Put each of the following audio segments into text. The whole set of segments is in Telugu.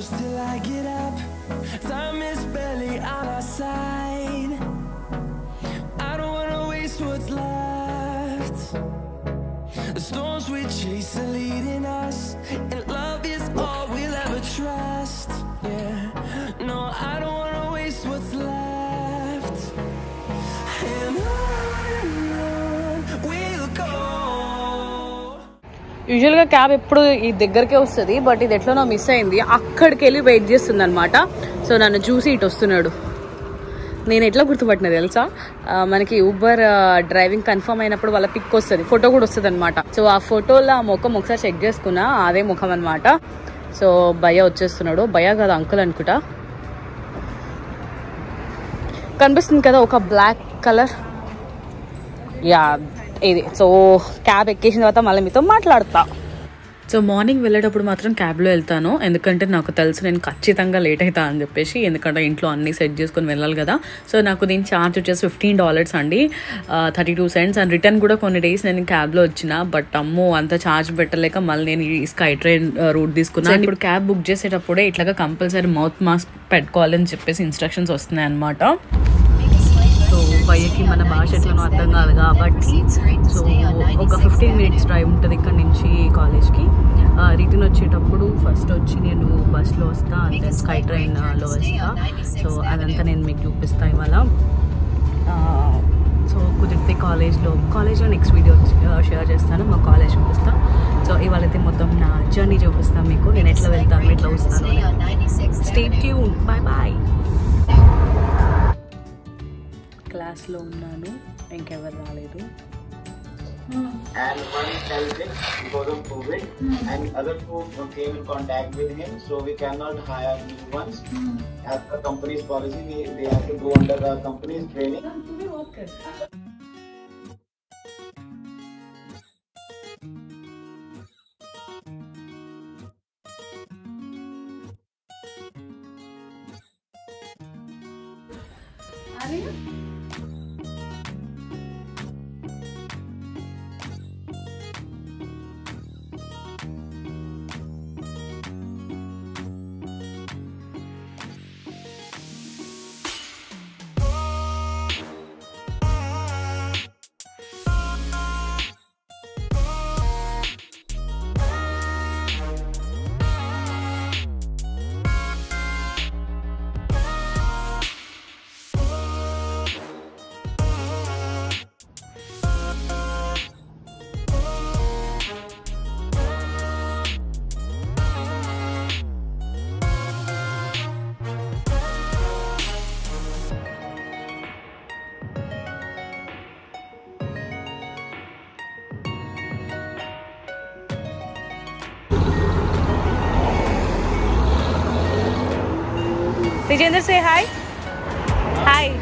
close till I get up. Time is barely on our side. I don't wanna waste what's left. The storms we chase are leading us, and love is all we'll ever trust. Yeah, no, I don't wanna waste what's left. And on and on we'll go. యూజువల్గా క్యాబ్ ఎప్పుడు ఈ దగ్గరకే వస్తుంది బట్ ఇది ఎట్లనో మిస్ అయింది అక్కడికి వెళ్ళి వెయిట్ చేస్తుంది అనమాట సో నన్ను చూసి ఇటు వస్తున్నాడు నేను ఎట్లా గుర్తుపట్టిన తెలుసా ఆ, మనకి ఊబర్ డ్రైవింగ్ కన్ఫర్మ్ అయినప్పుడు వాళ్ళ పిక్ వస్తుంది ఫోటో కూడా వస్తుంది అనమాట సో ఆ ఫోటోలో ఆ ముఖం ఒకసారి చెక్ చేసుకున్నా అదే ముఖం అనమాట సో భయ వచ్చేస్తున్నాడు భయ కాదు అంకుల్ అనుకుంటా కనిపిస్తుంది కదా ఒక బ్లాక్ కలర్ యా ఇది సో క్యాబ్ ఎక్కేసిన తర్వాత మళ్ళీ మీతో మాట్లాడతా సో మార్నింగ్ వెళ్ళేటప్పుడు మాత్రం క్యాబ్లో వెళ్తాను ఎందుకంటే నాకు తెలుసు నేను ఖచ్చితంగా లేట్ అవుతా అని చెప్పేసి ఎందుకంటే ఇంట్లో అన్ని సెట్ చేసుకొని వెళ్ళాలి కదా సో నాకు దీని ఛార్జ్ వచ్చేసి ఫిఫ్టీన్ డాలర్స్ అండి thirty two cents and return కూడా కొన్ని డేస్ నేను క్యాబ్లో వచ్చిన బట్ అమ్మో అంత ఛార్జ్ పెట్టలేక మళ్ళీ నేను ఈ స్కై ట్రైన్ రూట్ తీసుకున్నాను ఇప్పుడు క్యాబ్ బుక్ చేసేటప్పుడే ఇట్లాగా కంపల్సరీ మౌత్ మాస్క్ పెట్టుకోవాలని చెప్పేసి ఇన్స్ట్రక్షన్స్ వస్తున్నాయి అనమాట సో భయ్యకి మన భాష ఎట్లనో అర్థం కాదు కాబట్టి సో ఒక ఫిఫ్టీన్ మినిట్స్ డ్రైవ్ ఉంటుంది ఇక్కడ నుంచి కాలేజ్కి రిటర్న్ వచ్చేటప్పుడు ఫస్ట్ వచ్చి నేను బస్లో వస్తా అంటే స్కై ట్రైన్లో వస్తా సో అదంతా నేను మీకు చూపిస్తాను ఇవాళ ఆ, సో కుదిరితే కాలేజ్లో కాలేజ్లో నెక్స్ట్ వీడియో షేర్ చేస్తాను మా కాలేజ్ చూపిస్తాను సో ఇవాళ అయితే మొత్తం నా జర్నీ చూపిస్తాను మీకు నేను ఎట్లా వెళ్తాను ఎట్లా వస్తాను స్టేట్ ట్యూన్ బాయ్ బాయ్ క్లాస్లో ఉన్నాను ఇంకెవరు రాలేదు and one fell sick because of COVID, and other two came in contact with him, so we cannot hire new ones. As per company's policy, we, they have to go under the company's training. Vijender, say hi. Hi.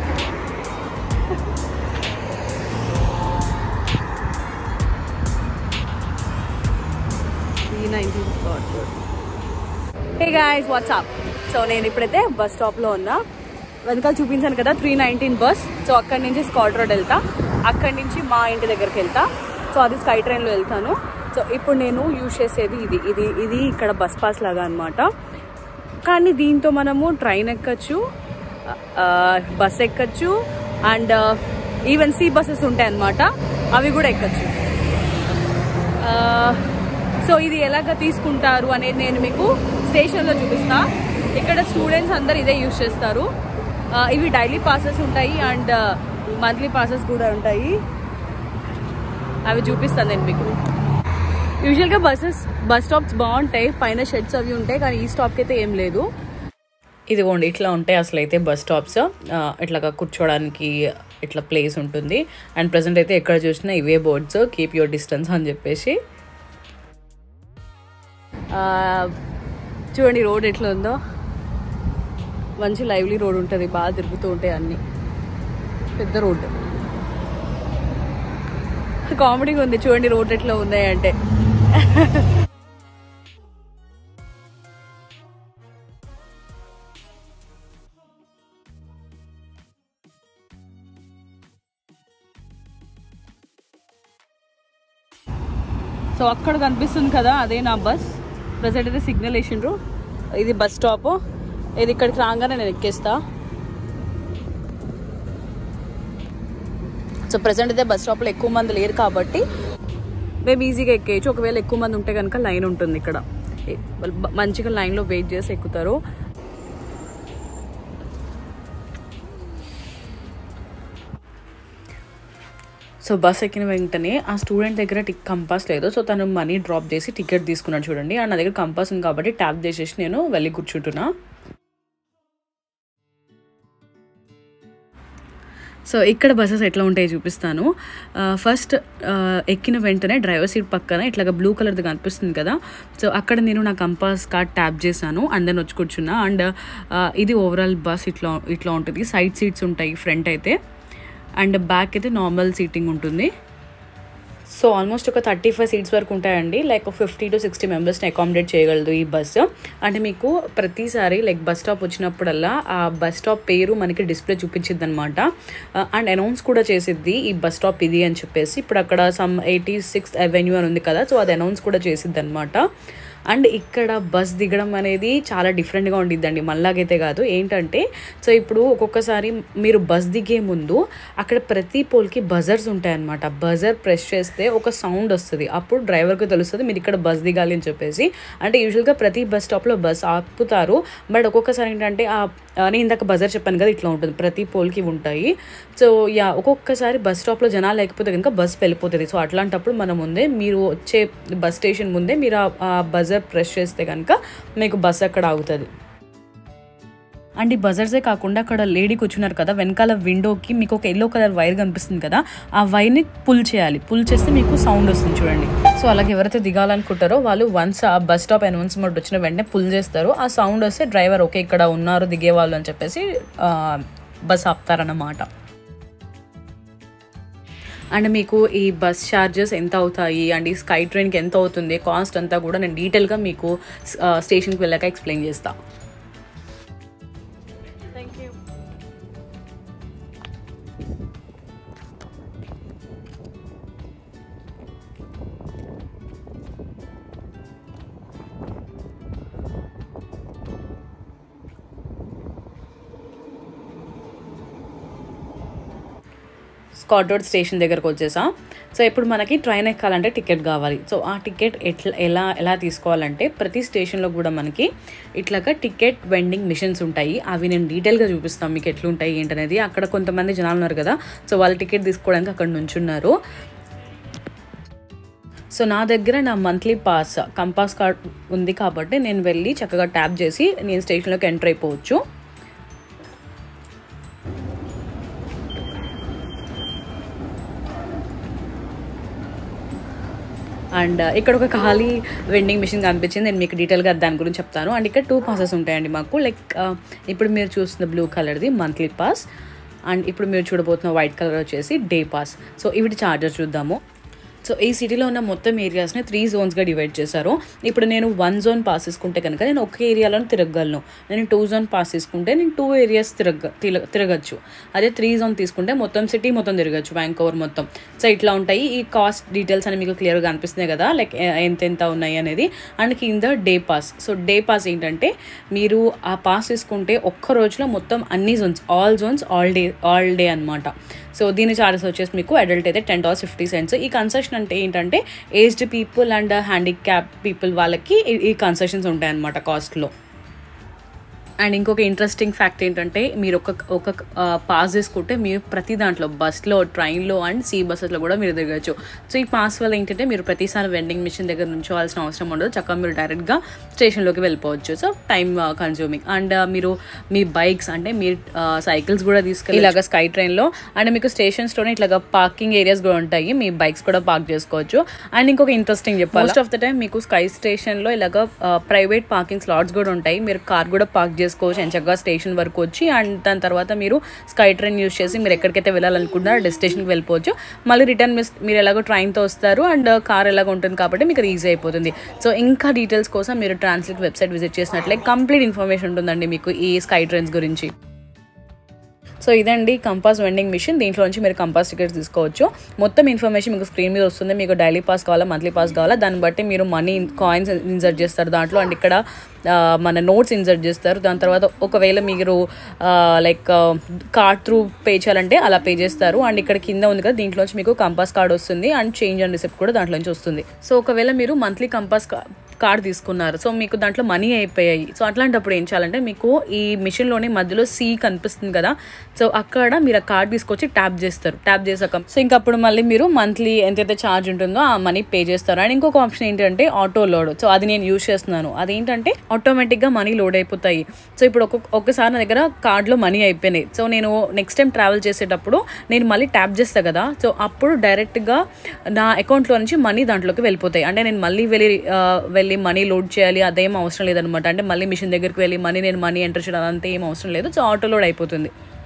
Hey guys what's up so నేను ఇప్పుడైతే బస్ స్టాప్లో ఉన్నా వెనకాల చూపించాను కదా త్రీ నైన్టీన్ బస్ సో అక్కడి నుంచి స్కాట్ రోడ్ వెళ్తా అక్కడి నుంచి మా ఇంటి దగ్గరికి వెళ్తా సో అది స్కై ట్రైన్లో వెళ్తాను సో ఇప్పుడు నేను యూజ్ చేసేది ఇది ఇది ఇది ఇక్కడ బస్ పాస్ లాగా అనమాట కానీ దీంతో మనము ట్రైన్ ఎక్కచ్చు బస్ ఎక్కచ్చు అండ్ ఈవెన్ సి బస్సెస్ ఉంటాయి అన్నమాట అవి కూడా ఎక్కచ్చు సో ఇది ఎలాగ తీసుకుంటారు అనేది నేను మీకు స్టేషన్లో చూపిస్తా ఇక్కడ స్టూడెంట్స్ అందరు ఇదే యూజ్ చేస్తారు ఆ, ఇవి డైలీ పాసెస్ ఉంటాయి అండ్ మంత్లీ పాసెస్ కూడా ఉంటాయి అవి చూపిస్తాను నేను మీకు యూజువల్గా బస్సెస్ బస్ స్టాప్స్ బాగుంటాయి పైన షెడ్స్ అవి ఉంటాయి కానీ ఈ స్టాప్కి అయితే ఏం లేదు ఇదిగోండి ఇట్లా ఉంటాయి అసలు అయితే బస్ స్టాప్స్ ఇట్లాగా కూర్చోడానికి ఇట్లా ప్లేస్ ఉంటుంది అండ్ ప్రజెంట్ అయితే ఎక్కడ చూసినా ఇవే బోర్డ్స్ కీప్ యువర్ డిస్టెన్స్ అని చెప్పేసి ఆ, చూడండి రోడ్ ఎట్లా ఉందో మంచి లైవ్లీ రోడ్ ఉంటుంది బాగా తిరుగుతూ ఉంటాయి అన్నీ పెద్ద రోడ్ కామెడీగా ఉంది చూడండి రోడ్ ఎట్లా ఉన్నాయి అంటే సో అక్కడ కనిపిస్తుంది కదా అదే నా బస్ ప్రజెంట్ అయితే సిగ్నల్ వేసిండ్రు ఇది బస్ స్టాప్ ఇది ఇక్కడికి రాగానే నేను ఎక్కేస్తా సో ప్రజెంట్ అయితే బస్ స్టాప్లో ఎక్కువ మంది లేరు కాబట్టి మేము ఈజీగా ఎక్కేయచ్చు ఒకవేళ ఎక్కువ మంది ఉంటే కనుక లైన్ ఉంటుంది ఇక్కడ ఏ- వాళ్ళు బ- మంచిగా లైన్లో వెయిట్ చేసి ఎక్కుతారు సో బస్ ఎక్కిన వెంటనే ఆ స్టూడెంట్ దగ్గర టిక్ కంపాస్ లేదు సో తను మనీ డ్రాప్ చేసి టికెట్ తీసుకున్నాడు చూడండి అండ్ నా దగ్గర కంపాస్ ఉంది కాబట్టి ట్యాప్ చేసేసి నేను వెళ్ళి కూర్చుంటున్నా సో ఇక్కడ బస్సెస్ ఎట్లా ఉంటాయో చూపిస్తాను ఆ, ఫస్ట్ ఆ, ఎక్కిన వెంటనే డ్రైవర్ సీట్ పక్కన ఇట్లాగా బ్లూ కలర్ది కనిపిస్తుంది కదా సో అక్కడ నేను నా కంపాస్ కార్డ్ ట్యాప్ చేశాను అండ్ దెన్ వచ్చి కూర్చున్నా అండ్ ఆ, ఇది ఓవరాల్ బస్ ఇట్లా ఇట్లా ఉంటుంది సైడ్ సీట్స్ ఉంటాయి ఫ్రంట్ అయితే అండ్ బ్యాక్ అయితే నార్మల్ సీటింగ్ ఉంటుంది సో ఆల్మోస్ట్ ఒక థర్టీ ఫైవ్ సీట్స్ వరకు ఉంటాయండి లైక్ ఫిఫ్టీ టు సిక్స్టీ మెంబర్స్ని అకామిడేట్ చేయగలదు ఈ బస్సు అంటే మీకు ప్రతిసారి లైక్ బస్ స్టాప్ వచ్చినప్పుడల్లా ఆ బస్ స్టాప్ పేరు మనకి డిస్ప్లే చూపించిద్ది అనమాట అండ్ అనౌన్స్ కూడా చేసిద్ది ఈ బస్ స్టాప్ ఇది అని చెప్పేసి ఇప్పుడు అక్కడ సమ్ ఎయిటీ సిక్స్త్ అవెన్యూ అని ఉంది కదా సో అది అనౌన్స్ కూడా చేసిద్ది అనమాట అండ్ ఇక్కడ బస్ దిగడం అనేది చాలా డిఫరెంట్గా ఉండిద్దండి మళ్ళాగైతే కాదు ఏంటంటే సో ఇప్పుడు ఒక్కొక్కసారి మీరు బస్ దిగే ముందు అక్కడ ప్రతి పోల్కి బజర్స్ ఉంటాయన్నమాట బజర్ ప్రెస్ చేస్తే ఒక సౌండ్ వస్తుంది అప్పుడు డ్రైవర్కి తెలుస్తుంది మీరు ఇక్కడ బస్ దిగాలి అని చెప్పేసి అంటే యూజువల్గా ప్రతి బస్ స్టాప్లో బస్ ఆపుతారు బట్ ఒక్కొక్కసారి ఏంటంటే ఆ ఆ, నేను ఇందాక బజార్ చెప్పాను కదా ఇట్లా ఉంటుంది ప్రతి పోల్కి ఉంటాయి సో యా ఒక్కొక్కసారి బస్ స్టాప్లో జనాలు లేకపోతే కనుక బస్ వెళ్ళిపోతుంది సో అట్లాంటప్పుడు మన ముందే మీరు వచ్చే బస్ స్టేషన్ ముందే మీరు ఆ- ఆ బజర్ ప్రెస్ చేస్తే కనుక మీకు బస్ అక్కడ ఆగుతుంది అండ్ ఈ బజర్సే కాకుండా అక్కడ లేడీ కూర్చున్నారు కదా వెనకాల విండోకి మీకు ఒక ఎల్లో కలర్ వైర్ కనిపిస్తుంది కదా ఆ వైర్ని పుల్ చేయాలి పుల్ చేస్తే మీకు సౌండ్ వస్తుంది చూడండి సో అలాగే ఎవరైతే దిగాలనుకుంటారో వాళ్ళు వన్స్ ఆ బస్ స్టాప్ అనౌన్స్మెంట్ వచ్చిన వెంటనే పుల్ చేస్తారు ఆ సౌండ్ వస్తే డ్రైవర్ ఓకే ఇక్కడ ఉన్నారు దిగేవాళ్ళు అని చెప్పేసి ఆ, బస్ ఆపుతారన్నమాట అండ్ మీకు ఈ బస్ ఛార్జెస్ ఎంత అవుతాయి అండ్ ఈ స్కై ట్రైన్కి ఎంత అవుతుంది కాస్ట్ అంతా కూడా నేను డీటెయిల్గా మీకు ఆ, స్టేషన్కి వెళ్ళాక ఎక్స్ప్లెయిన్ చేస్తాను స్కాట్ రోడ్ స్టేషన్ దగ్గరకు వచ్చేసాం సో ఇప్పుడు మనకి ట్రైన్ ఎక్కాలంటే టికెట్ కావాలి సో ఆ టికెట్ ఎట్లా ఎలా ఎలా తీసుకోవాలంటే ప్రతి స్టేషన్లో కూడా మనకి ఇట్లాగా టికెట్ వెండింగ్ మిషన్స్ ఉంటాయి అవి నేను డీటెయిల్గా చూపిస్తాను మీకు ఎట్లుంటాయి ఏంటనేది అక్కడ కొంతమంది జనాలు ఉన్నారు కదా సో వాళ్ళు టికెట్ తీసుకోవడానికి అక్కడ నుంచున్నారు సో నా దగ్గర నా మంత్లీ పాస్ కంపాస్ కార్డ్ ఉంది కాబట్టి నేను వెళ్ళి చక్కగా ట్యాప్ చేసి నేను స్టేషన్లోకి ఎంటర్ అయిపోవచ్చు అండ్ ఇక్కడ ఒక ఖాళీ వెండింగ్ మిషన్ కనిపించింది నేను మీకు డీటెయిల్గా దాని గురించి చెప్తాను అండ్ ఇక్కడ టూ పాసెస్ ఉంటాయండి మాకు లైక్ ఇప్పుడు మీరు చూస్తున్న బ్లూ కలర్ది మంత్లీ పాస్ అండ్ ఇప్పుడు మీరు చూడబోతున్న వైట్ కలర్ వచ్చేసి డే పాస్ సో ఇవి చార్జెస్ చూద్దాము సో ఈ సిటీలో ఉన్న మొత్తం ఏరియాస్ని త్రీ జోన్స్గా డివైడ్ చేశారు ఇప్పుడు నేను వన్ జోన్ పాస్ తీసుకుంటే కనుక నేను ఒక ఏరియాలో తిరగలను నేను టూ జోన్ పాస్ తీసుకుంటే నేను టూ ఏరియాస్ తిరగ తిరగ- తిరగచ్చు అదే త్రీ జోన్ తీసుకుంటే మొత్తం సిటీ మొత్తం తిరగచ్చు బ్యాంకోవర్ మొత్తం సో ఇట్లా ఉంటాయి ఈ కాస్ట్ డీటెయిల్స్ అని మీకు క్లియర్గా అనిపిస్తున్నాయి కదా లైక్ ఎంత ఎంత ఉన్నాయి అనేది అండ్ కింద day pass so day pass ఏంటంటే మీరు ఆ పాస్ తీసుకుంటే ఒక్క రోజులో మొత్తం అన్ని zones all zones all day all day అనమాట సో దీని చార్జెస్ వచ్చేసి మీకు అడల్ట్ అయితే టెన్ డాలర్స్ ఫిఫ్టీ సెంట్స్ ఈ కన్సెషన్ అంటే ఏంటంటే aged people and handicap people వాళ్ళకి ఈ- ఈ కన్సెషన్స్ ఉంటాయి అనమాట కాస్ట్లో అండ్ ఇంకొక ఇంట్రెస్టింగ్ ఫ్యాక్ట్ ఏంటంటే మీరు ఒక ఒక పాస్ తీసుకుంటే మీరు ప్రతి దాంట్లో బస్లో ట్రైన్లో అండ్ సీ బస్సెస్లో కూడా మీరు తిరగచ్చు సో ఈ పాస్ వల్ల ఏంటంటే మీరు ప్రతిసారి వెండింగ్ మిషన్ దగ్గర నుంచోవాల్సిన అవసరం ఉండదు చక్కగా మీరు డైరెక్ట్గా స్టేషన్లోకి వెళ్ళిపోవచ్చు సో టైం కన్జ్యూమింగ్ అండ్ మీరు మీ బైక్స్ అంటే మీరు సైకిల్స్ కూడా తీసుకెళ్ళి ఇలాగ స్కై ట్రైన్లో అండ్ మీకు స్టేషన్స్లోనే ఇట్లాగా పార్కింగ్ ఏరియాస్ కూడా ఉంటాయి మీ బైక్స్ కూడా పార్క్ చేసుకోవచ్చు అండ్ ఇంకొక ఇంట్రెస్టింగ్ చెప్పాలి మోస్ట్ ఆఫ్ ద టైం మీకు స్కై స్టేషన్లో ఇలాగ ప్రైవేట్ పార్కింగ్ స్లాట్స్ కూడా ఉంటాయి మీరు కార్ కూడా పార్క్ చేసుకోవచ్చు అండ్ చక్కగా స్టేషన్ వరకు వచ్చి అండ్ దాని తర్వాత మీరు స్కై ట్రైన్ యూస్ చేసి మీరు ఎక్కడికైతే వెళ్ళాలనుకుంటున్నారో డెస్టినేషన్కి వెళ్ళిపోవచ్చు మళ్ళీ రిటర్న్ మిస్ మీరు ఎలాగో ట్రైన్తో వస్తారు అండ్ కార్ ఎలాగ ఉంటుంది కాబట్టి మీకు ఈజీ అయిపోతుంది సో ఇంకా డీటెయిల్స్ కోసం మీరు ట్రాన్స్లేట్ వెబ్సైట్ విజిట్ చేసినట్లే కంప్లీట్ ఇన్ఫర్మేషన్ ఉంటుందండి మీకు ఈ స్కై ట్రైన్స్ గురించి సో ఇదండి కంపాస్ వెండింగ్ మిషన్ దీంట్లో నుంచి మీరు కంపాస్ టికెట్స్ తీసుకోవచ్చు మొత్తం ఇన్ఫర్మేషన్ మీకు స్క్రీన్ మీద వస్తుంది మీకు డైలీ పాస్ కావాలా మంత్లీ పాస్ కావాలా దాన్ని బట్టి మీరు మనీ కాయిన్స్ ఇన్సర్ట్ చేస్తారు దాంట్లో అండ్ ఇక్కడ ఆ, మన నోట్స్ ఇన్సర్ట్ చేస్తారు దాని తర్వాత ఒకవేళ మీరు లైక్ కార్డ్ త్రూ పే చేయాలంటే అలా పే చేస్తారు అండ్ ఇక్కడ కింద ఉంది కదా దీంట్లోంచి మీకు కంపాస్ కార్డ్ వస్తుంది అండ్ చేంజ్ అండ్ రిసిప్ట్ కూడా దాంట్లో నుంచి వస్తుంది సో ఒకవేళ మీరు మంత్లీ కంపాస్ కార్డ్ తీసుకున్నారు సో మీకు దాంట్లో మనీ అయిపోయాయి సో అట్లాంటప్పుడు ఏం చేయాలంటే మీకు ఈ మిషన్లోనే మధ్యలో సి కనిపిస్తుంది కదా సో అక్కడ మీరు ఆ కార్డ్ తీసుకొచ్చి ట్యాప్ చేస్తారు ట్యాప్ చేసాక సో ఇంకా అప్పుడు మళ్ళీ మీరు మంత్లీ ఎంతైతే ఛార్జ్ ఉంటుందో ఆ మనీ పే చేస్తారు అండ్ ఇంకొక ఆప్షన్ ఏంటంటే ఆటో లోడ్ సో అది నేను యూజ్ చేస్తున్నాను అదేంటంటే ఆటోమేటిక్గా మనీ లోడ్ అయిపోతాయి సో ఇప్పుడు ఒక్కొక్క ఒక్కసారి నా దగ్గర కార్డ్లో మనీ అయిపోయినాయి సో నేను నెక్స్ట్ టైం ట్రావెల్ చేసేటప్పుడు నేను మళ్ళీ ట్యాప్ చేస్తాను కదా సో అప్పుడు డైరెక్ట్గా నా అకౌంట్లో నుంచి మనీ దాంట్లోకి వెళ్ళిపోతాయి అంటే నేను మళ్ళీ వెళ్ళి ఆ, వెళ్ళి మనీ లోడ్ చేయాలి అదేం అవసరం లేదనమాట అంటే మళ్ళీ మిషన్ దగ్గరికి వెళ్ళి మనీ నేను మనీ ఎంటర్ చేయడం అదంతా ఏం అవసరం లేదు సో ఆటో లోడ్ అయిపోతుంది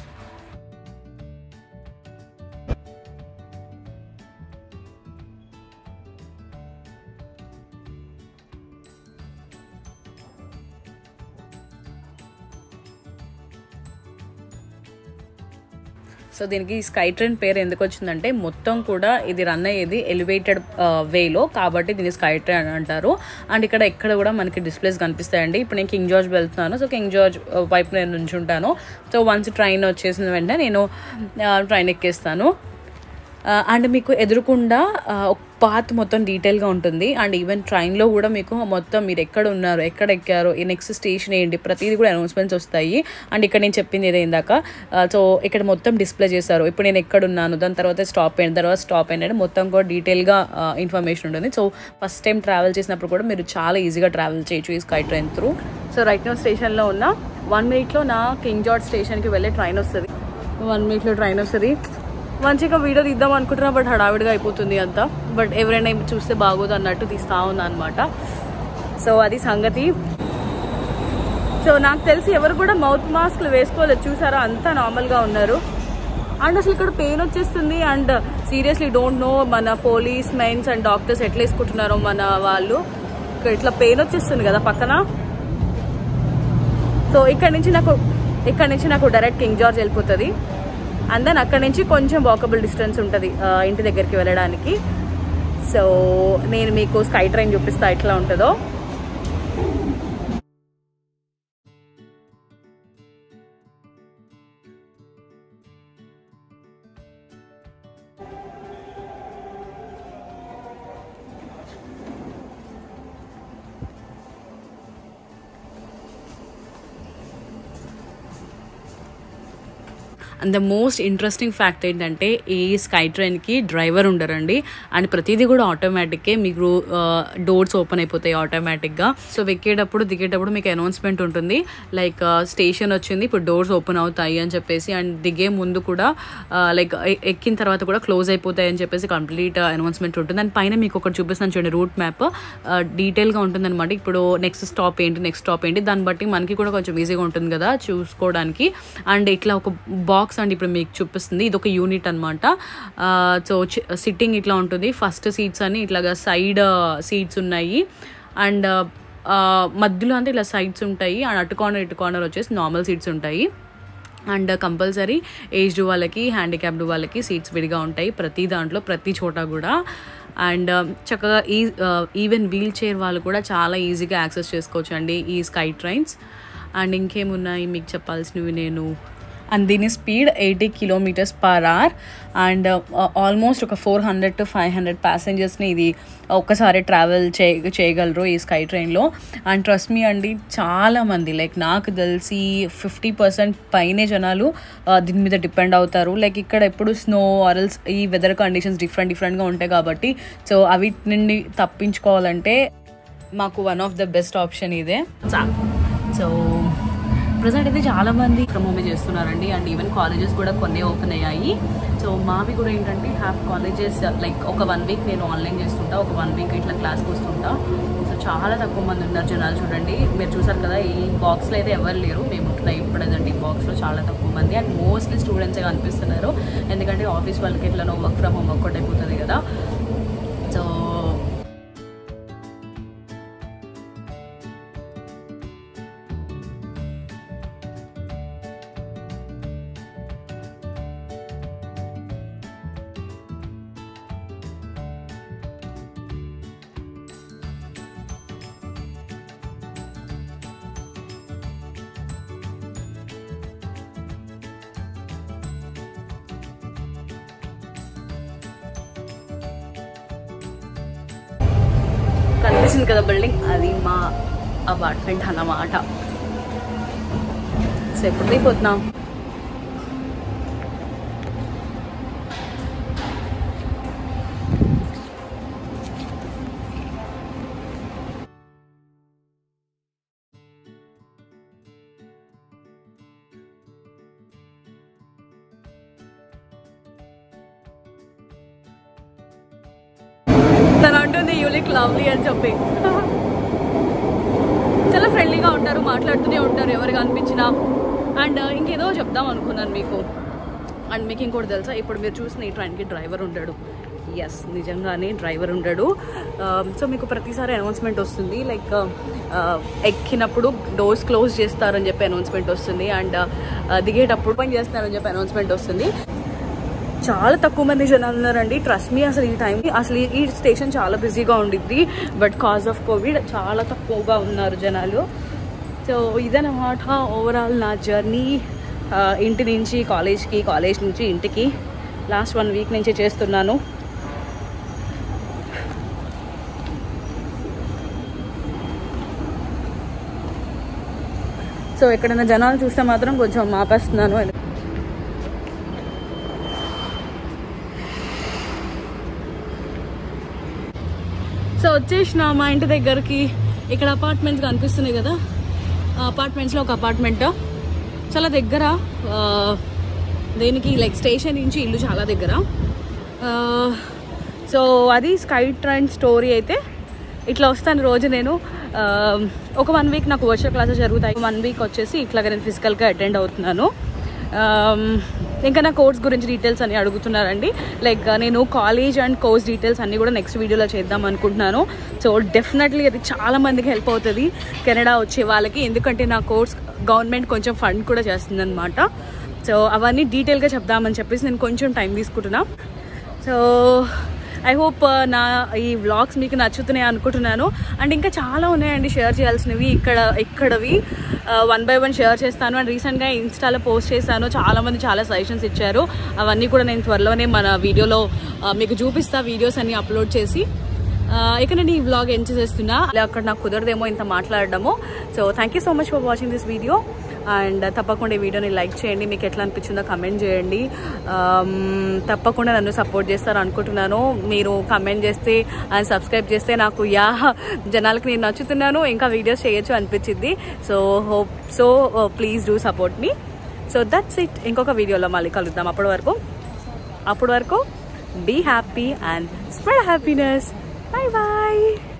సో దీనికి స్కై ట్రైన్ పేరు ఎందుకు వచ్చిందంటే మొత్తం కూడా ఇది రన్ అయ్యేది ఎలివేటెడ్ వేలో కాబట్టి దీన్ని స్కై ట్రైన్ అని అంటారు అండ్ ఇక్కడ ఎక్కడ కూడా మనకి డిస్ప్లేస్ కనిపిస్తాయండి ఇప్పుడు నేను కింగ్ జార్జ్ వెళ్తున్నాను సో కింగ్ జార్జ్ ఆ, వైపు నేను నుంచుంటాను సో వన్స్ ట్రైన్ వచ్చేసిన వెంటనే నేను ట్రైన్ ఎక్కేస్తాను అండ్ మీకు ఎదురుకుండా ఆ, ఒక పాత్ మొత్తం డీటెయిల్గా ఉంటుంది అండ్ ఈవెన్ ట్రైన్లో కూడా మీకు మొత్తం మీరు ఎక్కడ ఉన్నారు ఎక్కడ ఎక్కారు ఈ నెక్స్ట్ స్టేషన్ ఏంటి ప్రతిదీ కూడా అనౌన్స్మెంట్స్ వస్తాయి అండ్ ఇక్కడ నేను చెప్పింది ఏదో ఇందాక సో ఇక్కడ మొత్తం డిస్ప్లే చేశారు ఇప్పుడు నేను ఎక్కడ ఉన్నాను దాని తర్వాత స్టాప్ అయిన తర్వాత స్టాప్ అయిన మొత్తం కూడా డీటెయిల్గా ఇన్ఫర్మేషన్ ఉంటుంది సో ఫస్ట్ టైం ట్రావెల్ చేసినప్పుడు కూడా మీరు చాలా ఈజీగా ట్రావెల్ చేయొచ్చు ఈ sky train through so right now స్టేషన్లో ఉన్న వన్ మినిట్లో నా కింగ్ జార్జ్ స్టేషన్కి వెళ్ళే ట్రైన్ వస్తుంది వన్ మినిట్లో ట్రైన్ వస్తుంది మంచిగా వీడియో తీద్దాం అనుకుంటున్నా బట్ హడావిడిగా అయిపోతుంది అంతా బట్ ఎవరైనా చూస్తే బాగోదు అన్నట్టు తీస్తా ఉన్నా అనమాట సో అది సంగతి సో నాకు తెలిసి ఎవరు కూడా మౌత్ మాస్క్లు వేసుకోలేదు చూసారా అంతా నార్మల్గా ఉన్నారు అండ్ అసలు ఇక్కడ పెయిన్ వచ్చేస్తుంది అండ్ సీరియస్లీ డోంట్ నో మన పోలీస్ మెయిన్స్ అండ్ డాక్టర్స్ ఎట్లా వేసుకుంటున్నారో మన వాళ్ళు ఇక్కడ ఇట్లా పెయిన్ వచ్చేస్తుంది కదా పక్కన సో ఇక్కడ నుంచి నాకు ఇక్కడ నుంచి నాకు డైరెక్ట్ కింగ్ జార్జ్ వెళ్ళిపోతుంది అండ్ దెన్ అక్కడ నుంచి కొంచెం వాకబుల్ డిస్టెన్స్ ఉంటుంది ఆ, ఇంటి దగ్గరికి వెళ్ళడానికి సో నేను మీకు స్కై ట్రైన్ చూపిస్తా ఎట్లా ఉంటుందో and the most interesting fact ఏంటంటే ఈ స్కై ట్రైన్కి డ్రైవర్ ఉండరండి అండ్ ప్రతిదీ కూడా ఆటోమేటిక్కే మీకు డోర్స్ ఓపెన్ అయిపోతాయి ఆటోమేటిక్గా సో ఎక్కేటప్పుడు దిగేటప్పుడు మీకు అనౌన్స్మెంట్ ఉంటుంది లైక్ స్టేషన్ వచ్చింది ఇప్పుడు డోర్స్ ఓపెన్ అవుతాయి అని చెప్పేసి అండ్ దిగే ముందు కూడా లైక్ ఎక్కిన తర్వాత కూడా క్లోజ్ అయిపోతాయి అని చెప్పేసి కంప్లీట్ అనౌన్స్మెంట్ ఉంటుంది అండ్ పైన మీకు ఒకటి చూపిస్తాను చూడండి రూట్ మ్యాప్ డీటెయిల్గా ఉంటుంది అనమాట ఇప్పుడు నెక్స్ట్ స్టాప్ ఏంటి నెక్స్ట్ స్టాప్ ఏంటి దాన్ని బట్టి మనకి కూడా కొంచెం ఈజీగా ఉంటుంది కదా చూసుకోవడానికి అండ్ ఇట్లా ఒక బాక్స్ అండ్ ఇప్పుడు మీకు చూపిస్తుంది ఇది ఒక యూనిట్ అనమాట సో సిట్టింగ్ ఇట్లా ఉంటుంది ఫస్ట్ సీట్స్ అని ఇట్లాగా సైడ్ సీట్స్ ఉన్నాయి అండ్ మధ్యలో అంటే ఇలా సైడ్స్ ఉంటాయి అండ్ అటు కార్నర్ ఇటు కార్నర్ వచ్చేసి నార్మల్ సీట్స్ ఉంటాయి అండ్ కంపల్సరీ ఏజ్డ్ వాళ్ళకి హ్యాండిక్యాప్డ్ వాళ్ళకి సీట్స్ విడిగా ఉంటాయి ప్రతి దాంట్లో ప్రతి చోట కూడా అండ్ చక్కగా ఈ ఈవెన్ వీల్ చైర్ వాళ్ళు కూడా చాలా ఈజీగా యాక్సెస్ చేసుకోవచ్చు అండి ఈ స్కై ట్రైన్స్ అండ్ ఇంకేమున్నాయి మీకు చెప్పాల్సినవి నేను అండ్ దీని speed eighty kilometres per hour and almost ఒక four hundred to five hundred ప్యాసింజర్స్ని ఇది ఒక్కసారి ట్రావెల్ చే చేయగలరు ఈ స్కై ట్రైన్లో అండ్ ట్రస్ట్ మీ అండి చాలామంది లైక్ నాకు తెలిసి ఫిఫ్టీ పర్సెంట్ పైనే జనాలు ఆ, దీని మీద డిపెండ్ అవుతారు లైక్ ఇక్కడ ఎప్పుడు స్నో ఆరల్స్ ఈ వెదర్ కండిషన్స్ డిఫరెంట్ డిఫరెంట్గా ఉంటాయి కాబట్టి సో అవి నుండి తప్పించుకోవాలంటే మాకు one of the best option ఇదే సో ప్రజెంట్ అయితే చాలా మంది మూవీ చేస్తున్నారండి అండ్ ఈవెన్ కాలేజెస్ కూడా కొన్ని ఓపెన్ అయ్యాయి సో మావి కూడా ఏంటంటే హ్యావ్ కాలేజెస్ లైక్ ఒక వన్ వీక్ నేను ఆన్లైన్ చేస్తుంటా ఒక వన్ వీక్ ఇట్లా క్లాస్కి వస్తుంటా సో చాలా తక్కువ మంది ఉన్నారు జనాలు చూడండి మీరు చూసారు కదా ఈ బాక్స్లో అయితే ఎవరు లేరు మేము ఉంటున్న ఇప్పుడేదండి ఈ బాక్స్లో చాలా తక్కువ మంది అండ్ మోస్ట్లీ స్టూడెంట్సే కనిపిస్తున్నారు ఎందుకంటే ఆఫీస్ వాళ్ళకి ఎట్లనో వర్క్ ఫ్రమ్ హోమ్ వర్కౌట్ అయిపోతుంది కదా సో కనిపిస్తుంది కదా బిల్డింగ్ అది మా అపార్ట్మెంట్ అన్నమాట సో ఎప్పుడు దిగిపోతున్నాం తను అంటుంది యూలిక్ లవ్లీ అని చెప్పి చాలా ఫ్రెండ్లీగా ఉంటారు మాట్లాడుతూనే ఉంటారు ఎవరికి అనిపించినా అండ్ ఇంకేదో చెప్దాం అనుకున్నాను మీకు అండ్ మీకు ఇంకోటి తెలుసా ఇప్పుడు మీరు చూసిన ఈ ట్రైన్కి డ్రైవర్ ఉంటాడు ఎస్ నిజంగానే డ్రైవర్ ఉంటాడు సో మీకు ప్రతిసారి అనౌన్స్మెంట్ వస్తుంది లైక్ ఎక్కినప్పుడు డోర్స్ క్లోజ్ చేస్తారని చెప్పి అనౌన్స్మెంట్ వస్తుంది అండ్ దిగేటప్పుడు పని చేస్తారని చెప్పి అనౌన్స్మెంట్ వస్తుంది చాలా తక్కువ మంది జనాలు ఉన్నారండి ట్రస్ట్ మీ అసలు ఈ టైం అసలు ఈ- ఈ స్టేషన్ చాలా బిజీగా ఉండిద్ది బట్ కాజ్ ఆఫ్ కోవిడ్ చాలా తక్కువగా ఉన్నారు జనాలు సో ఇదన్నమాట ఓవరాల్ నా జర్నీ ఇంటి నుంచి కాలేజ్కి కాలేజ్ నుంచి ఇంటికి లాస్ట్ వన్ వీక్ నుంచి చేస్తున్నాను సో ఎక్కడైనా జనాలు చూస్తే మాత్రం కొంచెం ఆపేస్తున్నాను సో వచ్చేసిన మా ఇంటి దగ్గరికి ఇక్కడ అపార్ట్మెంట్స్ కనిపిస్తున్నాయి కదా ఆ అపార్ట్మెంట్స్లో ఒక అపార్ట్మెంట్ చాలా దగ్గర ఆ, దేనికి లైక్ స్టేషన్ నుంచి ఇల్లు చాలా దగ్గర ఆ, సో అది స్కై ట్రైన్ స్టోరీ అయితే ఇట్లా వస్తాను రోజు నేను ఆ, ఒక వన్ వీక్ నాకు వర్చువల్ క్లాసెస్ జరుగుతాయి వన్ వీక్ వచ్చేసి ఇట్లాగా నేను ఫిజికల్గా అటెండ్ అవుతున్నాను ఆమ్, ఇంకా నా కోర్స్ గురించి డీటెయిల్స్ అన్ని అడుగుతున్నారండి లైక్ నేను కాలేజ్ అండ్ కోర్స్ డీటెయిల్స్ అన్ని కూడా నెక్స్ట్ వీడియోలో చేద్దాం అనుకుంటున్నాను సో డెఫినెట్లీ అది చాలా మందికి హెల్ప్ అవుతుంది కెనడా వచ్చే వాళ్ళకి ఎందుకంటే నా కోర్స్ గవర్నమెంట్ కొంచెం ఫండ్ కూడా చేస్తుందన్నమాట సో అవన్నీ డీటెయిల్గా చెప్దామని చెప్పేసి నేను కొంచెం టైం తీసుకుంటున్నా సో ఐ హోప్ నా ఈ వ్లాగ్స్ మీకు నచ్చుతున్నాయి అనుకుంటున్నాను అండ్ ఇంకా చాలా ఉన్నాయండి షేర్ చేయాల్సినవి ఇక్కడ ఇక్కడవి వన్ బై వన్ షేర్ చేస్తాను అండ్ రీసెంట్గా ఇన్స్టాలో పోస్ట్ చేశాను చాలామంది చాలా సజెషన్స్ ఇచ్చారు అవన్నీ కూడా నేను త్వరలోనే మన వీడియోలో ఆ, మీకు చూపిస్తా వీడియోస్ అన్ని అప్లోడ్ చేసి ఆ, ఇక నేను ఈ వ్లాగ్ ఎండ్ చేసేస్తున్నా అక్కడ నాకు కుదరదేమో ఇంత మాట్లాడడము so thank you so much for watching this video and తప్పకుండా ఈ వీడియోని లైక్ చేయండి మీకు ఎట్లా అనిపించిందో కమెంట్ చేయండి ఆమ్, తప్పకుండా నన్ను సపోర్ట్ చేస్తారు అనుకుంటున్నాను మీరు కమెంట్ చేస్తే అండ్ సబ్స్క్రైబ్ చేస్తే నాకు యా జనాలకి నేను నచ్చుతున్నాను ఇంకా వీడియోస్ చేయొచ్చు అనిపించింది so hope so please do support మీ సో దట్స్ ఇట్ ఇంకొక వీడియోలో మళ్ళీ కలుద్దాం అప్పటి వరకు అప్పటి వరకు be happy and spread happiness bye bye